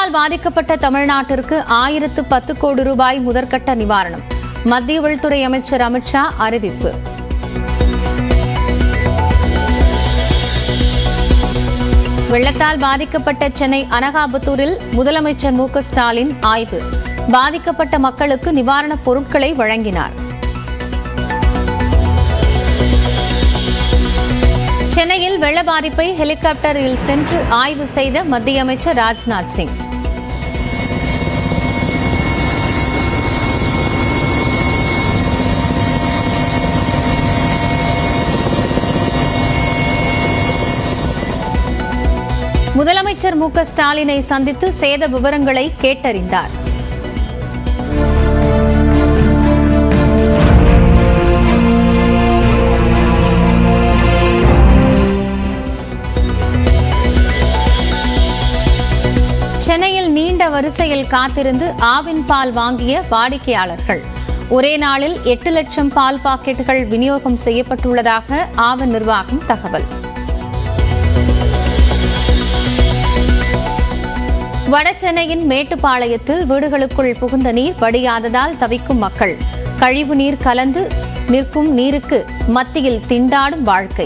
வெள்ளத்தால் பாதிக்கப்பட்ட தமிழ்நாட்டிற்கு ஆயிரத்து பத்து கோடி ரூபாய் முதற்கட்ட நிவாரணம் மத்திய உள்துறை அமைச்சர் அமித்ஷா அறிவிப்பு வெள்ளத்தால் பாதிக்கப்பட்ட சென்னை அனகாபுத்தூரில் முதலமைச்சர் மு க ஸ்டாலின் ஆய்வு பாதிக்கப்பட்ட மக்களுக்கு நிவாரணப் பொருட்களை வழங்கினார் சென்னையில் வெள்ள பாதிப்பை ஹெலிகாப்டரில் சென்று ஆய்வு செய்த மத்திய அமைச்சர் ராஜ்நாத் சிங் முதலமைச்சர் மு க ஸ்டாலினை சந்தித்து சேத விவரங்களை கேட்டறிந்தார் சென்னையில் நீண்ட வரிசையில் காத்திருந்து ஆவின் பால் வாங்கிய வாடிக்கையாளர்கள் ஒரே நாளில் எட்டு லட்சம் பால் பாக்கெட்டுகள் விநியோகம் செய்யப்பட்டுள்ளதாக ஆவின் நிர்வாகம் தகவல் வடசென்னையின் மேட்டுப்பாளையத்தில் வீடுகளுக்குள் புகுந்த நீர் வடியாததால் தவிக்கும் மக்கள் கழிவு நீர் கலந்து நிற்கும் நீருக்கு மத்தியில் திண்டாடும் வாழ்க்கை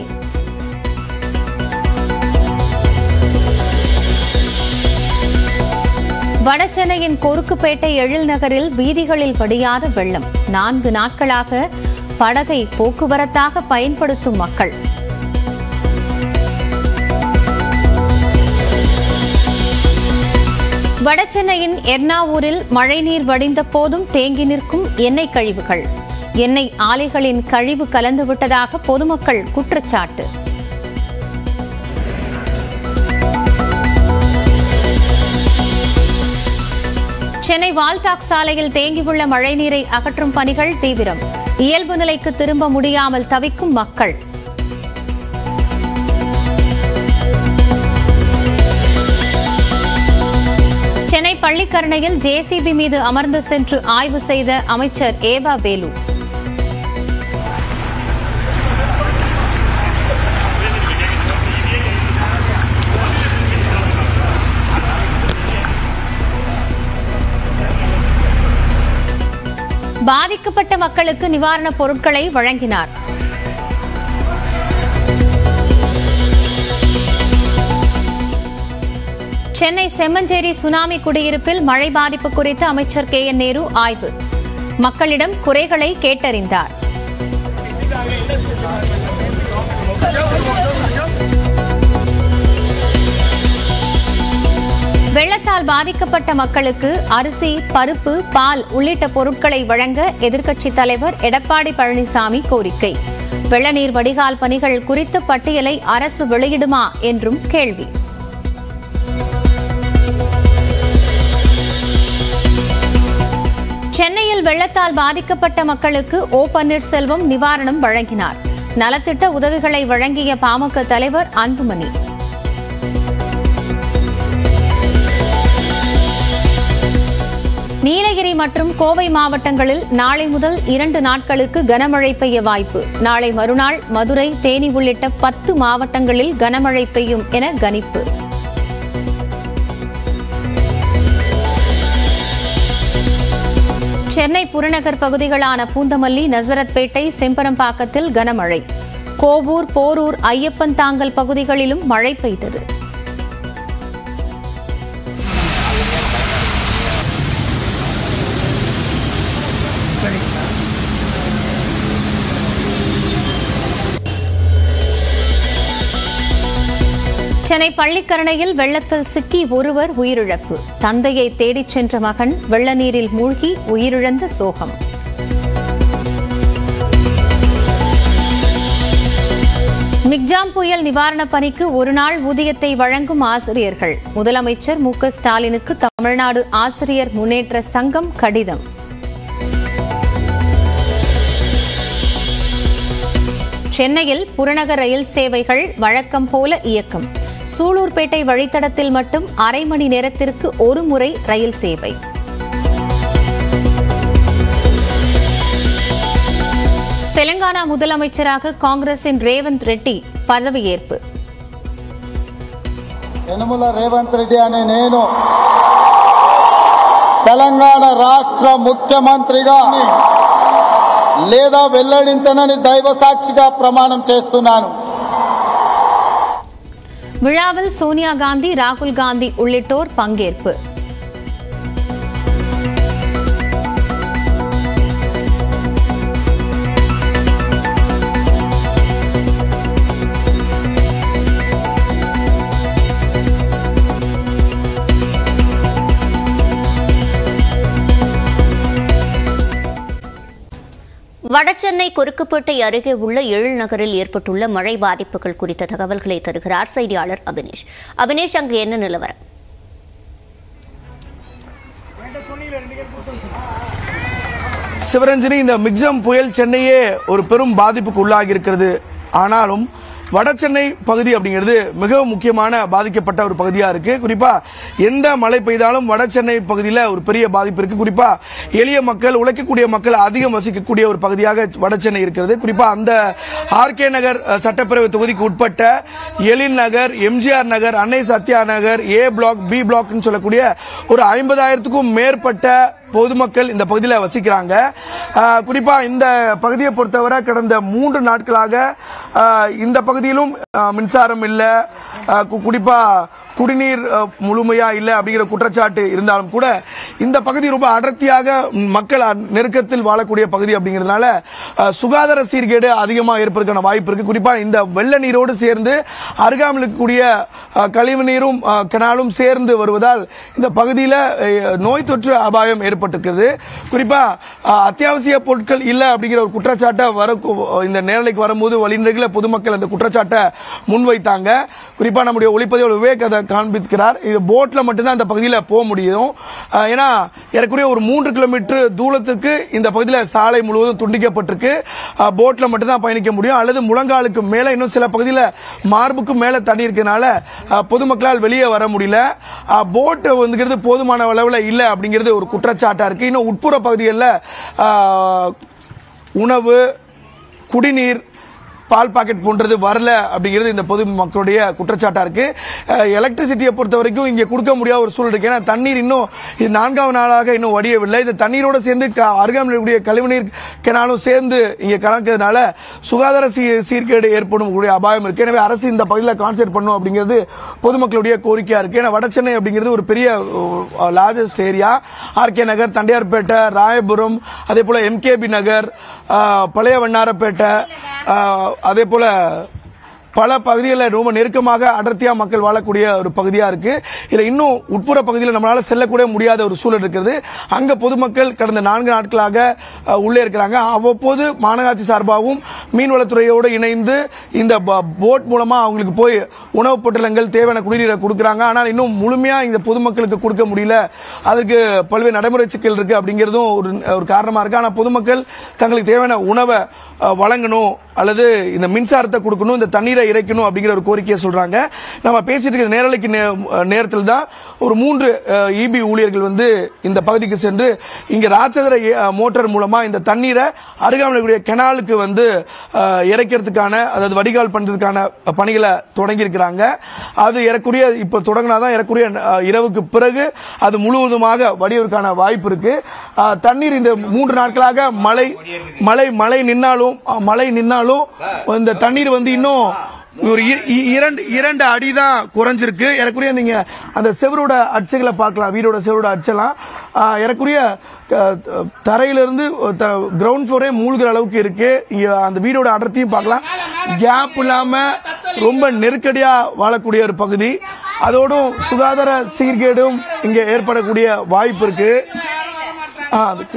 வடசென்னையின் கொருக்குப்பேட்டை எழில் நகரில் வீதிகளில் வடியாத வெள்ளம் நான்கு நாட்களாக படகை போக்குவரத்தாக பயன்படுத்தும் மக்கள் வடசென்னையின் எர்ணாவூரில் மழைநீர் வடிந்த போதும் தேங்கி நிற்கும் எண்ணெய் கழிவுகள் எண்ணெய் ஆலைகளின் கழிவு கலந்துவிட்டதாக பொதுமக்கள் குற்றச்சாட்டு சென்னை வால்டாக் சாலையில் தேங்கியுள்ள மழைநீரை அகற்றும் பணிகள் தீவிரம் இயல்பு நிலைக்கு திரும்ப முடியாமல் தவிக்கும் மக்கள் சென்னை பள்ளிக்கரணையில் ஜேசிபி மீது அமர்ந்து சென்று ஆய்வு செய்த அமைச்சர் ஏவா வேலு பாதிக்கப்பட்ட மக்களுக்கு நிவாரணப் பொருட்களை வழங்கினார் சென்னை செம்மஞ்சேரி சுனாமி குடியிருப்பில் மழை பாதிப்பு குறித்து அமைச்சர் கே என் நேரு ஆய்வு மக்களிடம் குறைகளை கேட்டறிந்தார் வெள்ளத்தால் பாதிக்கப்பட்ட மக்களுக்கு அரிசி பருப்பு பால் உள்ளிட்ட பொருட்களை வழங்க எதிர்க்கட்சித் தலைவர் எடப்பாடி பழனிசாமி கோரிக்கை வெள்ளநீர் வடிகால் பணிகள் குறித்த பட்டியலை அரசு வெளியிடுமா என்றும் கேள்வி சென்னையில் வெள்ளத்தால் பாதிக்கப்பட்ட மக்களுக்கு ஓ பன்னீர்செல்வம் நிவாரணம் வழங்கினார் நலத்திட்ட உதவிகளை வழங்கிய பாமக தலைவர் அன்புமணி நீலகிரி மற்றும் கோவை மாவட்டங்களில் நாளை முதல் இரண்டு நாட்களுக்கு கனமழை பெய்ய வாய்ப்பு நாளை மறுநாள் மதுரை தேனி உள்ளிட்ட பத்து மாவட்டங்களில் கனமழை பெய்யும் என கணிப்பு சென்னை புறநகர் பகுதிகளான பூந்தமல்லி நசரத்பேட்டை செம்பரம்பாக்கத்தில் கனமழை கோவூர் போரூர் ஐயப்பன் தாங்கல் பகுதிகளிலும் மழை பெய்தது சென்னை பள்ளிக்கரணையில் வெள்ளத்தில் சிக்கி ஒருவர் உயிரிழப்பு தந்தையை தேடிச் சென்ற மகன் வெள்ள நீரில் மூழ்கி உயிரிழந்த சோகம் மிக்ஜாம் புயல் நிவாரணப் பணிக்கு ஒருநாள் ஊதியத்தை வழங்கும் ஆசிரியர்கள் முதலமைச்சர் மு க ஸ்டாலினுக்கு தமிழ்நாடு ஆசிரியர் முன்னேற்ற சங்கம் கடிதம் சென்னையில் புறநகர் ரயில் சேவைகள் வழக்கம் போல இயக்கம் சூலூர்பேட்டை வழித்தடத்தில் மட்டும் அரை மணி நேரத்திற்கு ஒரு முறை ரயில் சேவை தெலங்கானா முதலமைச்சராக காங்கிரசின் ரேவந்த் ரெட்டி பதவியேற்பு యనుమల రేవంత్ రెడ్డి అనే నేను తెలంగాణ రాష్ట్ర ముఖ్యమంత్రిగా లేదా వెల్లడించనని దైవ సాక్షిగా ప్రమాణం చేస్తున్నాను விழாவில் சோனியா காந்தி ராகுல் காந்தி உள்ளிட்டோர் பங்கேற்பு வடசென்னை குறுக்குப்பேட்டை அருகே உள்ள எழில்நகரில் ஏற்பட்டுள்ள மழை பாதிப்புகள் குறித்த தகவல்களை தருகிறார் செய்தியாளர் அபினேஷ் அபினேஷ் அங்கு என்ன நிலவரம் சிவரஞ்சனி இந்த மிக்சம் புயல் சென்னையே ஒரு பெரும் பாதிப்புக்கு உள்ளாகி இருக்கிறது ஆனாலும் வட சென்னை பகுதி அப்படிங்கிறது மிகவும் முக்கியமான பாதிக்கப்பட்ட ஒரு பகுதியா இருக்கு குறிப்பா எந்த மழை பெய்தாலும் வட சென்னை பகுதியில் ஒரு பெரிய பாதிப்பு இருக்கு குறிப்பா எளிய மக்கள் உழைக்கக்கூடிய மக்கள் அதிகம் வசிக்கக்கூடிய ஒரு பகுதியாக வட சென்னை இருக்கிறது குறிப்பா அந்த ஆர்கே நகர் அஹ், சட்டப்பேரவை தொகுதிக்கு உட்பட்ட எழில் நகர் MGR Nagar Annai Sathya Nagar A block B பிளாக்னு சொல்லக்கூடிய ஒரு ஐம்பதாயிரத்துக்கும் மேற்பட்ட பொதுமக்கள் இந்த பகுதியில் வசிக்கிறாங்க ஆஹ் குறிப்பா இந்த பகுதியை பொறுத்தவரை கடந்த மூன்று நாட்களாக ஆஹ் இந்த பகுதியிலும் ஆஹ் மின்சாரம் இல்லை குறிப்பா குடிநீர் ஆஹ் முழுமையா இல்லை அப்படிங்கிற குற்றச்சாட்டு இருந்தாலும் கூட இந்த பகுதி ரொம்ப அடர்த்தியாக மக்கள் அ- நெருக்கத்தில் வாழக்கூடிய பகுதி அப்படிங்கிறதுனால ஆஹ் சுகாதார சீர்கேடு அதிகமாக ஏற்படுறதுக்கான வாய்ப்பு இருக்கு குறிப்பா இந்த வெள்ள நீரோடு சேர்ந்து அருகாமையில் இருக்கக்கூடிய ஆஹ் கழிவு நீரும் ஆஹ் கெனாலும் சேர்ந்து வருவதால் இந்த பகுதியில் அஹ், நோய் தொற்று அபாயம் ஏற்பட்டிருக்கிறது குறிப்பா ஆஹ், அத்தியாவசிய பொருட்கள் இல்லை அப்படிங்கிற ஒரு குற்றச்சாட்டை வர இந்த நேரலைக்கு வரும்போது வழிநெடுகில பொதுமக்கள் அந்த குற்றச்சாட்டை முன்வைத்தாங்க குறிப்பா நம்முடைய ஒளிப்பதிவு விவேக் அதை காண்பிக்கிறார் இது போட்ல மட்டும்தான் அந்த பகுதியில் போக முடியும் ஆஹ், ஏன்னா ஏறக்குறைய ஒரு மூன்று கிலோமீட்டர் தூரத்துக்கு இந்த பகுதியில் சாலை முழுவதும் துண்டிக்கப்பட்டிருக்கு ஆஹ், போட்ல மட்டும்தான் பயணிக்க முடியும் அல்லது முழங்காலுக்கு மேல இன்னும் சில பகுதியில் மார்புக்கு மேல தண்ணி இருக்கனால ஆஹ், பொதுமக்களால் வெளியே வர முடியல ஆஹ், போட் வந்துங்கிறது போதுமான அளவில் இல்லை அப்படிங்கிறது ஒரு குற்றச்சாட்டா இருக்கு இன்னும் உட்புற பகுதிகளில் ஆஹ், உணவு குடிநீர் பால் பாக்கெட் போன்றது வரல அப்படிங்கிறது இந்த பொது மக்களுடைய குற்றச்சாட்டா இருக்கு எலக்ட்ரிசிட்டியை பொறுத்த வரைக்கும் இங்க கொடுக்க முடியாத ஒரு சூழல் இருக்கு ஏன்னா தண்ணீர் இன்னும் இது நான்காவது நாளாக இன்னும் வடியவில்லை இந்த தண்ணீரோட சேர்ந்து க- அருகாமையில் இருக்கக்கூடிய கழிவுநீர் கெனாலும் சேர்ந்து இங்க கலக்கிறதுனால சுகாதார சீ சீர்கேடு ஏற்படும் கூடிய அபாயம் இருக்கு எனவே அரசு இந்த பகுதியில் கான்சென்ட் பண்ணும் அப்படிங்கிறது பொதுமக்களுடைய கோரிக்கையா இருக்கு ஏன்னா வடசென்னை அப்படிங்கிறது ஒரு பெரிய லார்ஜஸ்ட் ஏரியா ஆர்கே நகர் தண்டையார்பேட்டை ராயபுரம் அதே போல எம்கேபி நகர் ஆஹ், பழைய வண்ணாரப்பேட்டை ஆஹ், அதே போல பல பகுதிகளில் ரொம்ப நெருக்கமாக அடர்த்தியா மக்கள் வாழக்கூடிய ஒரு பகுதியா இருக்கு இதுல இன்னும் உட்புற பகுதியில் நம்மளால செல்லக்கூட முடியாத ஒரு சூழல் இருக்கிறது அங்க பொதுமக்கள் கடந்த நான்கு நாட்களாக அஹ், உள்ளே இருக்கிறாங்க அவ்வப்போது மாநகராட்சி சார்பாகவும் மீன்வளத்துறையோடு இணைந்து இந்த ப- போட் மூலமா அவங்களுக்கு போய் உணவுப் பொட்டலங்கள் தேவையான குடிநீரை கொடுக்குறாங்க ஆனால் இன்னும் முழுமையா இந்த பொதுமக்களுக்கு கொடுக்க முடியல அதற்கு பல்வேறு நடைமுறை சிக்கல் இருக்கு அப்படிங்கிறதும் ஒரு ஒரு காரணமா இருக்கு ஆனால் பொதுமக்கள் தங்களுக்கு தேவையான உணவை அஹ், வழங்கணும் அல்லது இந்த மின்சாரத்தை கொடுக்கணும் இந்த தண்ணீரை இறைக்கணும் அப்படிங்கிற ஒரு கோரிக்கையை சொல்றாங்க நம்ம பேசிட்டு இருக்க நேரலைக்கு நேரத்தில் தான் ஒரு மூன்று இபி ஊழியர்கள் வந்து இந்த பகுதிக்கு சென்று இங்க ராட்சதர அஹ், மோட்டார் மூலமா இந்த தண்ணீரை அருகாமையில் இருக்கக்கூடிய கெனாலுக்கு வந்து அஹ், இறைக்கிறதுக்கான அதாவது வடிகால் பண்றதுக்கான பணிகளை தொடங்கி இருக்கிறாங்க அது ஏறக்குறைய இப்ப தொடங்கினாதான் ஏறக்குறைய அஹ், இரவுக்கு பிறகு அது முழுவதுமாக வடிவதற்கான வாய்ப்பு இருக்கு அஹ், தண்ணீர் இந்த மூன்று நாட்களாக மழை மழை மழை நின்னாலும் அஹ், மழை நின்னாலும் இந்த தண்ணீர் வந்து இன்னும் ஒரு இ- இ- இரண்டு இரண்டு அடி தான் குறைஞ்சிருக்கு ஏறக்குறைய நீங்க அந்த செவரோட அச்சைகளை பார்க்கலாம் வீடோட செவரோட அச்செல்லாம் ஆஹ், ஏறக்குறைய அஹ், த- தரையிலிருந்து கிரவுண்ட் ஃப்ளோரே மூழ்கிற அளவுக்கு இருக்கு இங்க அந்த வீடோட அடர்த்தியும் பார்க்கலாம் கேப் இல்லாம ரொம்ப நெருக்கடியா வாழக்கூடிய ஒரு பகுதி அதோடும் சுகாதார சீர்கேடும் இங்க ஏற்படக்கூடிய வாய்ப்பு இருக்கு ஆ, அதுக்கு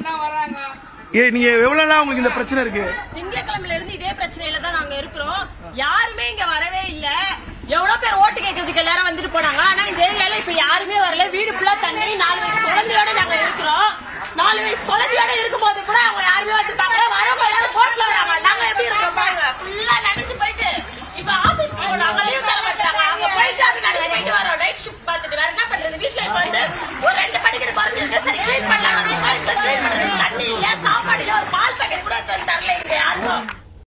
ஏ நீங்க எவ்வளவு நாளா உங்களுக்கு இந்த பிரச்சனை இருக்கு திங்கட்கிழமையில இருந்து இதே பிரச்சனையில தான் நாங்க இருக்கிறோம் யாருமே இங்க வரவே இல்ல எவ்வளவு பேர் ஓட்டு கேட்கறதுக்கு எல்லாரும் வந்துட்டு போனாங்க ஆனா இந்த ஏரியால இப்ப யாருமே வரல வீடு ஃபுல்லா தண்ணி நாலு வயசு குழந்தையோட நாங்க இருக்கிறோம் நாலு வயசு குழந்தையோட இருக்கும்போது கூட அவங்க யாருமே வந்துட்டாங்க வரவங்க எல்லாரும் போட்ல வராங்க நாங்க எப்படி இருக்கோம் பாருங்க ஃபுல்லா நினைச்சு போயிட்டு இப்ப ஆபீஸ்க்கு போனாங்க லீவ் தர மாட்டாங்க அங்க போயிட்டு அப்படி நினைச்சு போயிட்டு வரோம் நைட் ஷிஃப்ட் பார்த்துட்டு வேற என்ன பண்றது வீட்டுல இப்ப வந்து ஒரு ரெண்டு படிக்கிற குறைஞ்சு இருக்கு சரி க்ளீன் பண்ணலாம் க்ளீன் பண்றது தண்ணி இல்ல சாப்பாடு இல்ல ஒரு பால் பாக்கெட் கூட தரல இங்க யாருக்கும்